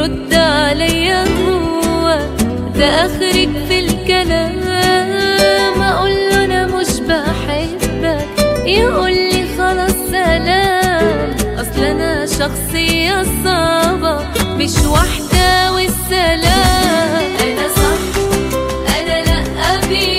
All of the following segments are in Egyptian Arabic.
يرد عليا هو ده اخرك في الكلام اقول له انا مش بحبك يقول لي خلاص سلام اصل انا شخصية صعبة مش واحدة والسلام انا صح انا لا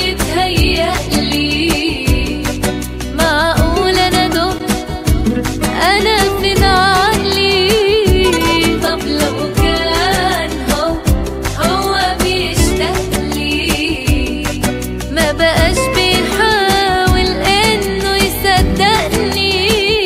بيتهيألي معقول انا دمت انا فين عقلي طب لو كان هو هو بيشتاق لي ما بقاش بيحاول انه يصدقني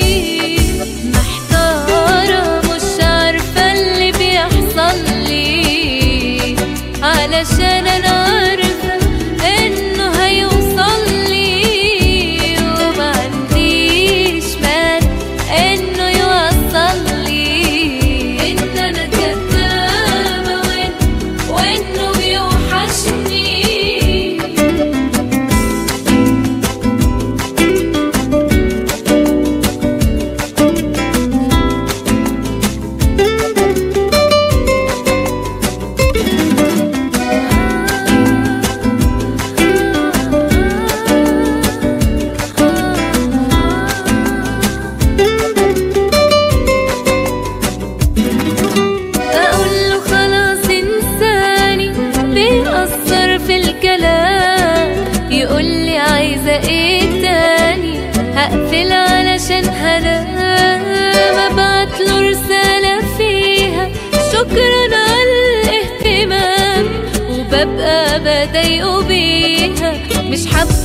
محتارة مش عارفة اللي بيحصل لي علشان انا عارفة انه هيوصل لي وما عنديش مانع انه يوصل لي ان انا كدابة وإن- وانه بيوحشني اقول له خلاص انساني بيأثر في الكلام يقول لي عايزة ايه تاني هقفل علشان هنام ابعت له رسالة فيها شكرا على الاهتمام وببقى بضايقه بيها مش حابة